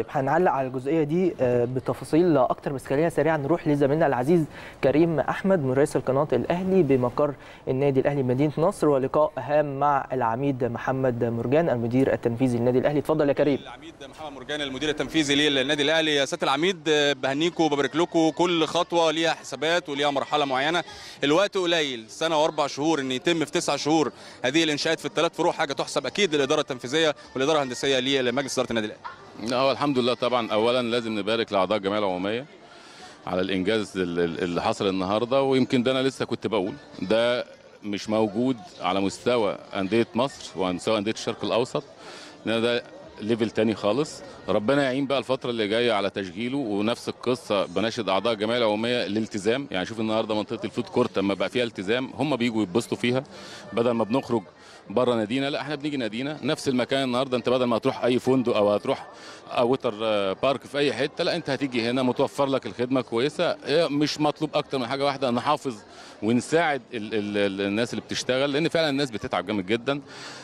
طيب هنعلق على الجزئيه دي آه، بتفاصيل اكتر بس خلينا سريعا نروح لزميلنا العزيز كريم احمد من رئيس القناه الاهلي بمقر النادي الاهلي مدينه نصر ولقاء هام مع العميد محمد مرجان المدير التنفيذي للنادي الاهلي اتفضل يا كريم العميد محمد مرجان المدير التنفيذي للنادي الاهلي يا سياده العميد بهنيكم وببارك لكم كل خطوه ليها حسابات وليها مرحله معينه الوقت قليل سنه واربع شهور ان يتم في تسع شهور هذه الانشاءات في الثلاث فروع حاجه تحسب اكيد للاداره التنفيذيه والاداره الهندسيه لمجلس اداره النادي الاهلي لا هو الحمد لله طبعا اولا لازم نبارك لاعضاء الجمعيه العموميه على الانجاز ال- ال- اللي حصل النهارده ويمكن ده انا لسه كنت بقول ده مش موجود على مستوى انديه مصر وعلى مستوى انديه الشرق الاوسط لان ده ليفل تاني خالص ربنا يعين بقى الفتره اللي جايه على تشغيله ونفس القصه بناشد اعضاء الجمعيه العموميه الالتزام يعني شوف النهارده منطقه الفود كورت لما بقى فيها التزام هم بيجوا يتبسطوا فيها بدل ما بنخرج بره نادينا لا احنا بنيجي نادينا نفس المكان النهارده انت بدل ما تروح اي فندق او هتروح اوتر بارك في اي حته لا انت هتيجي هنا متوفر لك الخدمه كويسه إيه، مش مطلوب اكتر من حاجه واحده نحافظ ونساعد ال ال ال الناس اللي بتشتغل لان فعلا الناس بتتعب جامد جدا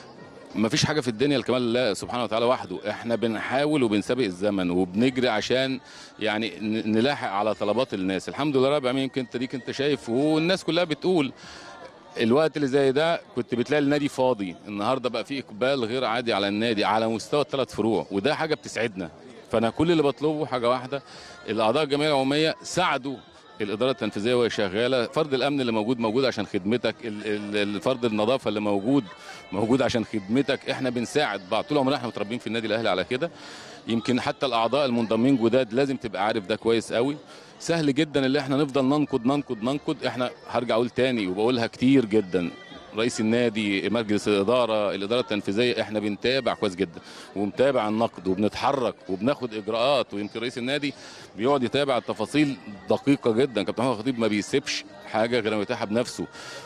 ما فيش حاجه في الدنيا لكمال الله سبحانه وتعالى وحده احنا بنحاول وبنسابق الزمن وبنجري عشان يعني ن- نلاحق على طلبات الناس الحمد لله رب العالمين يمكن انت ديك انت شايف والناس كلها بتقول الوقت اللي زي ده كنت بتلاقي النادي فاضي النهارده بقى في اقبال غير عادي على النادي على مستوى الثلاث فروع وده حاجه بتسعدنا فانا كل اللي بطلبه حاجه واحده الاعضاء الجمعيه العموميه ساعدوا الاداره التنفيذيه وهي شغاله فرد الامن اللي موجود موجود عشان خدمتك ال- ال- ال- فرد النظافه اللي موجود موجود عشان خدمتك احنا بنساعد بعض طول عمرنا احنا متربيين في النادي الاهلي على كده يمكن حتى الاعضاء المنضمين جداد لازم تبقى عارف ده كويس قوي سهل جدا اللي احنا نفضل ننقد ننقد ننقد احنا هرجع اقول تاني وبقولها كتير جدا رئيس النادي مجلس الاداره الاداره التنفيذيه احنا بنتابع كويس جدا ومتابع النقد وبنتحرك وبناخد اجراءات ويمكن رئيس النادي بيقعد يتابع التفاصيل دقيقه جدا كابتن محمد خطيب ما بيسيبش حاجه غير لما يتاحها بنفسه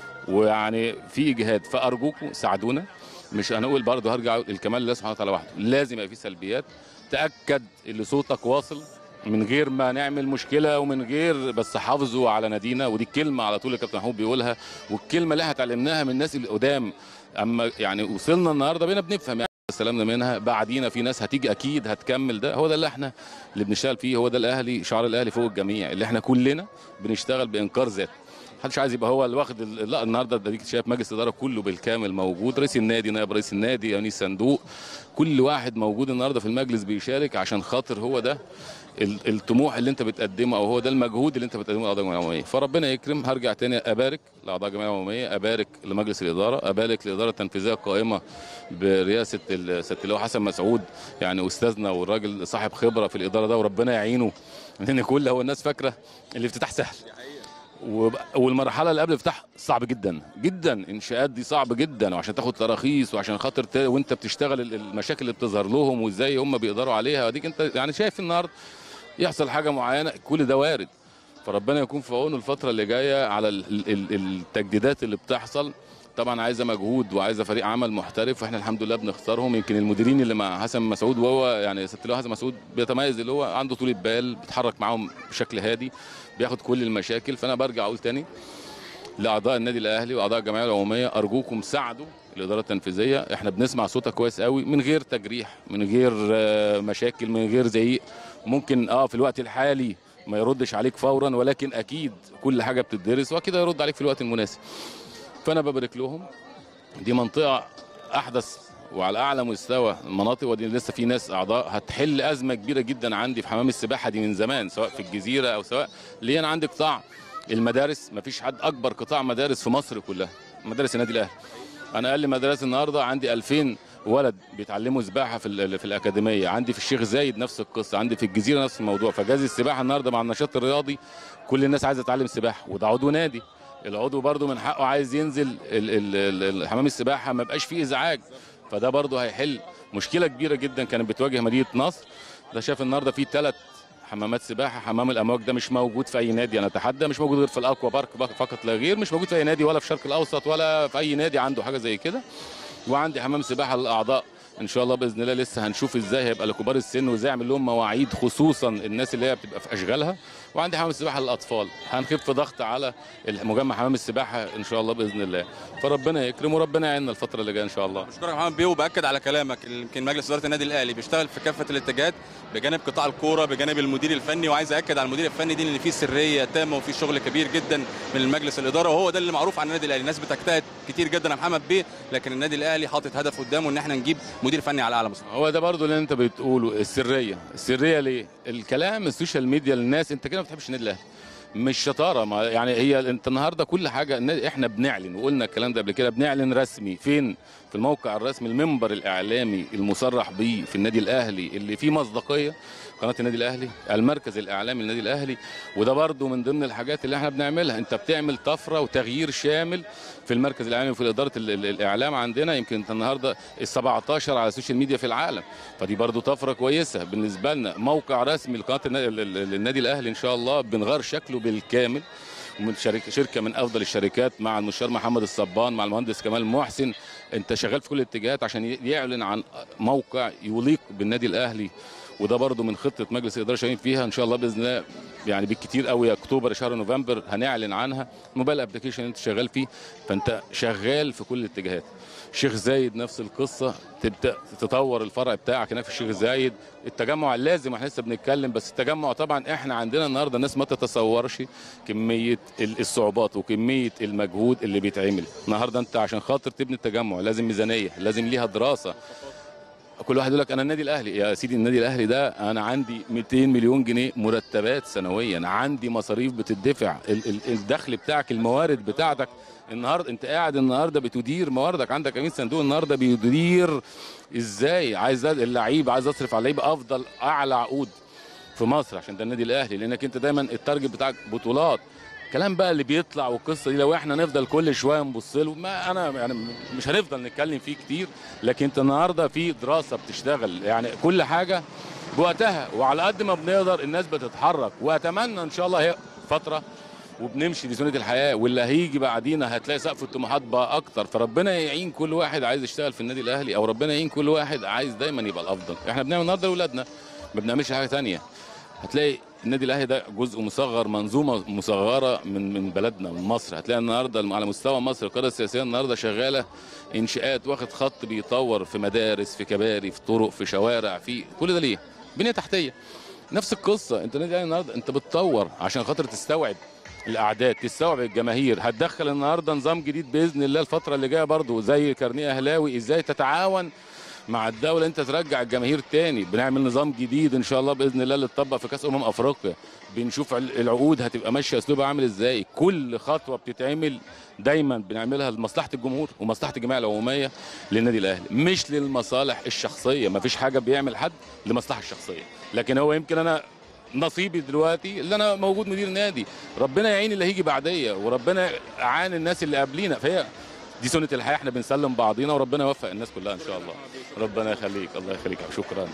ويعني في اجهاد فارجوكم ساعدونا مش هنقول برضه هرجع أقول الكمال لله سبحانه وتعالى وحده لازم يبقى في سلبيات تاكد اللي صوتك واصل من غير ما نعمل مشكله ومن غير بس حافظوا على نادينا ودي الكلمه على طول اللي كابتن محمود بيقولها والكلمه اللي احنا اتعلمناها من الناس اللي قدام اما يعني وصلنا النهارده بقينا بنفهم يعني استلمنا منها بعدينا في ناس هتيجي اكيد هتكمل ده هو ده اللي احنا اللي بنشتغل فيه هو ده الاهلي شعار الاهلي فوق الجميع اللي احنا كلنا بنشتغل بانكار ذات محدش عايز يبقى هو اللي واخد ال- لا النهارده ده ديك شايف مجلس الاداره كله بالكامل موجود رئيس النادي نائب رئيس النادي انيس صندوق كل واحد موجود النهارده في المجلس بيشارك عشان خاطر هو ده ال- الطموح اللي انت بتقدمه او هو ده المجهود اللي انت بتقدمه لاعضاء الجمعيه العموميه فربنا يكرم هرجع تاني ابارك لاعضاء الجمعيه العموميه ابارك لمجلس الاداره ابارك للاداره التنفيذيه القائمه برئاسه ال- سياده اللواء حسن مسعود يعني استاذنا والراجل صاحب خبره في الاداره ده وربنا يعينه لان كل هو الناس فاكره الافتتاح سهل وب- والمرحله اللي قبل الافتتاح صعب جدا جدا انشاءات دي صعب جدا وعشان تاخد تراخيص وعشان خاطر ت... وانت بتشتغل ال- المشاكل اللي بتظهر لهم وازاي هم بيقدروا عليها اديك انت يعني شايف النهارده يحصل حاجه معينه كل ده وارد فربنا يكون في عونه الفتره اللي جايه على ال... ال... ال- التجديدات اللي بتحصل طبعا عايزه مجهود وعايزه فريق عمل محترف واحنا الحمد لله بنختارهم يمكن المديرين اللي مع حسن مسعود وهو يعني ست اللواء حسن مسعود بيتميز اللي هو عنده طولة بال بيتحرك معاهم بشكل هادي بياخد كل المشاكل فانا برجع اقول تاني لاعضاء النادي الاهلي واعضاء الجمعيه العموميه ارجوكم ساعدوا الاداره التنفيذيه احنا بنسمع صوتك كويس قوي من غير تجريح من غير آه، مشاكل من غير زعيق ممكن اه في الوقت الحالي ما يردش عليك فورا ولكن اكيد كل حاجه بتدرس واكيد هيرد عليك في الوقت المناسب فانا ببارك لهم دي منطقه احدث وعلى اعلى مستوى المناطق ودي لسه في ناس اعضاء هتحل ازمه كبيره جدا عندي في حمام السباحه دي من زمان سواء في الجزيره او سواء ليه انا عندي قطاع المدارس مفيش حد اكبر قطاع مدارس في مصر كلها مدارس النادي الاهلي انا اقل مدرسه النهارده عندي 2000 ولد بيتعلموا سباحه في ال- في الاكاديميه عندي في الشيخ زايد نفس القصه عندي في الجزيره نفس الموضوع فجهاز السباحه النهارده مع النشاط الرياضي كل الناس عايزه تتعلم سباحه وده عضو نادي العضو برضه من حقه عايز ينزل ال- ال- ال- حمام السباحه ما بقاش فيه ازعاج فده برضه هيحل مشكله كبيره جدا كانت بتواجه مدينه نصر ده شاف النهارده في ثلاث حمامات سباحه حمام الامواج ده مش موجود في اي نادي انا اتحدى مش موجود غير في الاكوا بارك فقط لا غير مش موجود في اي نادي ولا في الشرق الاوسط ولا في اي نادي عنده حاجه زي كده وعندي حمام سباحه للاعضاء ان شاء الله باذن الله لسه هنشوف ازاي هيبقى لكبار السن وازاي يعمل لهم مواعيد خصوصا الناس اللي هي بتبقى في اشغالها وعندي حمام السباحه للاطفال هنخف ضغط على مجمع حمام السباحه ان شاء الله باذن الله فربنا يكرم وربنا يعيننا الفتره اللي جايه ان شاء الله بشكرك يا محمد بيه وباكد على كلامك يمكن مجلس اداره النادي الاهلي بيشتغل في كافه الاتجاهات بجانب قطاع الكوره بجانب المدير الفني وعايز اكد على المدير الفني دي ان في سريه تامه وفي شغل كبير جدا من المجلس الاداره وهو ده اللي معروف عن النادي الاهلي الناس بتجتهد كتير جدا يا محمد بيه لكن النادي الاهلي حاطط هدف قدامه ان احنا نجيب مدير فني على اعلى مستوى هو ده برضو اللي انت بتقوله السريه السريه ليه الكلام السوشيال ميديا للناس انت كده ما بتحبش النادي الاهلي مش شطاره ما يعني هي انت النهارده كل حاجه النادي- احنا بنعلن وقلنا الكلام ده قبل كده بنعلن رسمي فين في الموقع الرسمي المنبر الاعلامي المصرح بيه في النادي الاهلي اللي فيه مصداقيه قناه النادي الاهلي المركز الاعلامي للنادي الاهلي وده برضو من ضمن الحاجات اللي احنا بنعملها انت بتعمل طفره وتغيير شامل في المركز الاعلامي وفي اداره ال- ال- الاعلام عندنا يمكن انت النهارده ال 17 على السوشيال ميديا في العالم فدي برضو طفره كويسه بالنسبه لنا موقع رسمي لقناه النا- ال- ال- النادي الاهلي ان شاء الله بنغير شكله بالكامل ومن شركه شركه من افضل الشركات مع المستشار محمد الصبان مع المهندس كمال محسن انت شغال في كل الاتجاهات عشان ي- يعلن عن موقع يليق بالنادي الاهلي وده برضو من خطه مجلس الاداره شغالين فيها ان شاء الله باذن الله يعني بالكتير قوي اكتوبر شهر نوفمبر هنعلن عنها موبايل ابلكيشن انت شغال فيه فانت شغال في كل الاتجاهات شيخ زايد نفس القصه تبدا تطور الفرع بتاعك هناك في الشيخ زايد التجمع لازم احنا لسه بنتكلم بس التجمع طبعا احنا عندنا النهارده الناس ما تتصورش كميه ال- الصعوبات وكميه المجهود اللي بيتعمل النهارده انت عشان خاطر تبني التجمع لازم ميزانيه لازم ليها دراسه كل واحد يقول لك انا النادي الاهلي يا سيدي النادي الاهلي ده انا عندي 200 مليون جنيه مرتبات سنويا عندي مصاريف بتدفع ال- ال- الدخل بتاعك الموارد بتاعتك النهارده انت قاعد النهارده بتدير مواردك عندك امين صندوق النهارده بيدير ازاي عايز اللعيب عايز اصرف على اللعيب افضل اعلى عقود في مصر عشان ده النادي الاهلي لانك انت دايما التارجت بتاعك بطولات كلام بقى اللي بيطلع والقصه دي لو احنا نفضل كل شويه نبص له ما انا يعني مش هنفضل نتكلم فيه كتير لكن انت النهارده في دراسه بتشتغل يعني كل حاجه بوقتها وعلى قد ما بنقدر الناس بتتحرك واتمنى ان شاء الله هي فتره وبنمشي دي سنه الحياه واللي هيجي بعدينا هتلاقي سقف الطموحات بقى اكتر فربنا يعين كل واحد عايز يشتغل في النادي الاهلي او ربنا يعين كل واحد عايز دايما يبقى الافضل احنا بنعمل النهارده لاولادنا ما بنعملش حاجه تانية هتلاقي النادي الاهلي ده جزء مصغر منظومه مصغره من من بلدنا من مصر هتلاقي النهارده على مستوى مصر القياده السياسيه النهارده شغاله انشاءات واخد خط بيطور في مدارس في كباري في طرق في شوارع في كل ده ليه؟ بنيه تحتيه نفس القصه انت النادي الاهلي النهارده انت بتطور عشان خاطر تستوعب الاعداد تستوعب الجماهير هتدخل النهارده نظام جديد باذن الله الفتره اللي جايه برضو زي كارنيه اهلاوي ازاي تتعاون مع الدوله انت ترجع الجماهير تاني بنعمل نظام جديد ان شاء الله باذن الله اللي اتطبق في كاس امم افريقيا بنشوف ال- العقود هتبقى ماشيه اسلوبها عامل ازاي كل خطوه بتتعمل دايما بنعملها لمصلحه الجمهور ومصلحه الجمعيه العموميه للنادي الاهلي مش للمصالح الشخصيه ما فيش حاجه بيعمل حد لمصلحه الشخصيه لكن هو يمكن انا نصيبي دلوقتي اللي انا موجود مدير نادي ربنا يعين اللي هيجي بعديا وربنا يعان الناس اللي قبلينا فهي دي سنه الحياه احنا بنسلم بعضينا وربنا يوفق الناس كلها ان شاء الله ربنا يخليك الله يخليك شكرا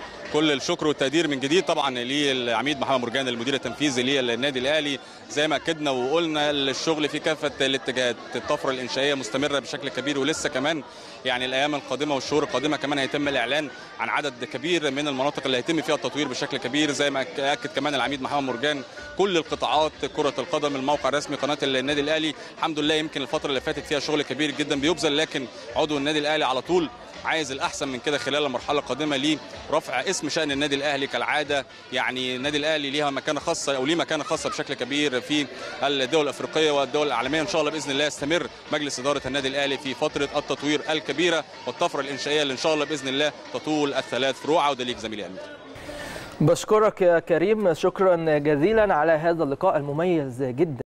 كل الشكر والتقدير من جديد طبعا للعميد محمد مرجان المدير التنفيذي للنادي الاهلي زي ما اكدنا وقلنا الشغل في كافه الاتجاهات الطفره الانشائيه مستمره بشكل كبير ولسه كمان يعني الايام القادمه والشهور القادمه كمان هيتم الاعلان عن عدد كبير من المناطق اللي هيتم فيها التطوير بشكل كبير زي ما اكد كمان العميد محمد مرجان كل القطاعات كره القدم الموقع الرسمي قناه النادي الاهلي الحمد لله يمكن الفتره اللي فاتت فيها شغل كبير جدا بيبذل لكن عضو النادي الاهلي على طول عايز الاحسن من كده خلال المرحله القادمه لرفع اسم شان النادي الاهلي كالعاده يعني النادي الاهلي ليها مكانه خاصه او ليه مكانه خاصه بشكل كبير في الدول الافريقيه والدول العالميه ان شاء الله باذن الله يستمر مجلس اداره النادي الاهلي في فتره التطوير الكبيره والطفره الانشائيه اللي ان شاء الله باذن الله تطول الثلاث فروع عوده ليك زميلي امير بشكرك يا كريم شكرا جزيلا على هذا اللقاء المميز جدا